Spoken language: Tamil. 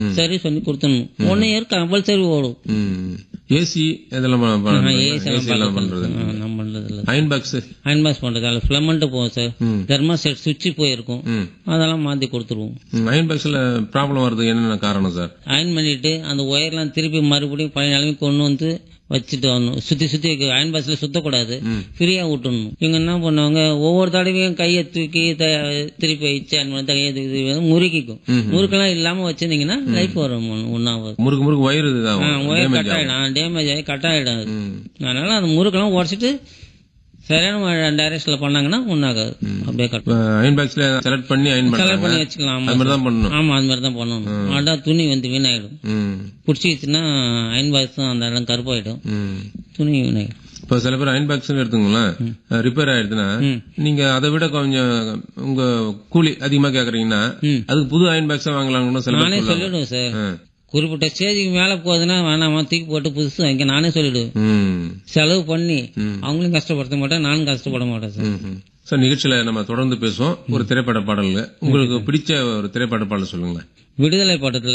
சரி சொல்லி கொடுத்துடணும் ஒன் இயர் கம்பல்சரி ஓடும் ஏசி இதெல்லாம் ப- ப- ஏசி AC எல்லாம் பண்றது நம்ம பண்றது இல்லை அயன் பாக்ஸ் அயன் பாஸ் பண்றது அதில் ஃபிளமெண்ட் போகும் சார் தெர்மா செட் சுவிட்ச் போயிருக்கும் ம் அதெல்லாம் மாற்றி கொடுத்துருவோம் அயன் பாக்ஸ்ல ப்ராப்ளம் வர்றதுக்கு என்னென்ன காரணம் சார் அயன் பண்ணிட்டு அந்த ஒயர்லாம் திருப்பி மறுபடியும் பழைய நிலைமை கொண்டு வந்து வச்சுட்டு வரணும் சுத்தி சுத்தி அயன் பாக்ஸ்ல சுத்தக்கூடாது ஃப்ரீயா விட்டுணும் இவங்க என்ன பண்ணுவாங்க ஒவ்வொரு தடவையும் கையை தூக்கி த- திருப்பி வச்சு அயன் பண்ணி கையை தூக்கி தூக்கி வந்து முறுக்கிக்கும் முறுக்கெல்லாம் இல்லாம வச்சிருந்தீங்கன்னா லைஃப் வரும் ஒன்னாவது முறுக்கு முறுக்கு வயிறு இதாகும் ஒயர் கட் ஆயிடும் டேமேஜ் ஆகி கட் ஆயிடும் அது. ம். அதனால அந்த முறுக்கெல்லாம் உடச்சிட்டு சரியான டைரக்ஷன்ல பண்ணாங்கன்னா ஒன்றாகாது அப்படியே கட் இப்ப அயன் பாக்ஸ்ல செலக்ட் பண்ணி அயன் கலர் பண்றாங்க பண்ணி வச்சுக்கலாம் அது மாதிரி தான் பண்ணணும் ஆமா அது மாதிரி தான் பண்ணணும் ஆடா துணி வந்து வீணாயிடும் ம் பிடிச்சிச்சுன்னா அயன் பாக்ஸ் அந்த இடம் கருப்பாயிடும் ம் துணி வீணாயிடும் இப்போ சில பேர் அயன் பாக்ஸ் எடுத்துங்களேன் ரிப்பேர் ஆயிடுதுன்னா நீங்க அதை விட கொஞ்சம் உங்க கூலி அதிகமா கேக்குறீங்கன்னா அதுக்கு புது அயன் பாக்ஸ் வாங்கலாம்னு சில நானே பேர் சொல்லுவாங்க. சொல்லிடுவேன் சார் ஆ. குறிப்பிட்ட ஸ்டேஜுக்கு மேல போகுதுன்னா வேணாமா தூக்கி போட்டு புதுசு வாங்கி நானே சொல்லிடுவேன் ம் செலவு பண்ணி அவங்களையும் கஷ்டப்படுத்த மாட்டேன் நானும் கஷ்டப்பட மாட்டேன் சார் ம். சார் நிகழ்ச்சியில நம்ம தொடர்ந்து பேசுவோம் ஒரு திரைப்பட பாடல்கள் உங்களுக்கு பிடிச்ச ஒரு திரைப்பட பாடல் சொல்லுங்க விடுதலை படத்துல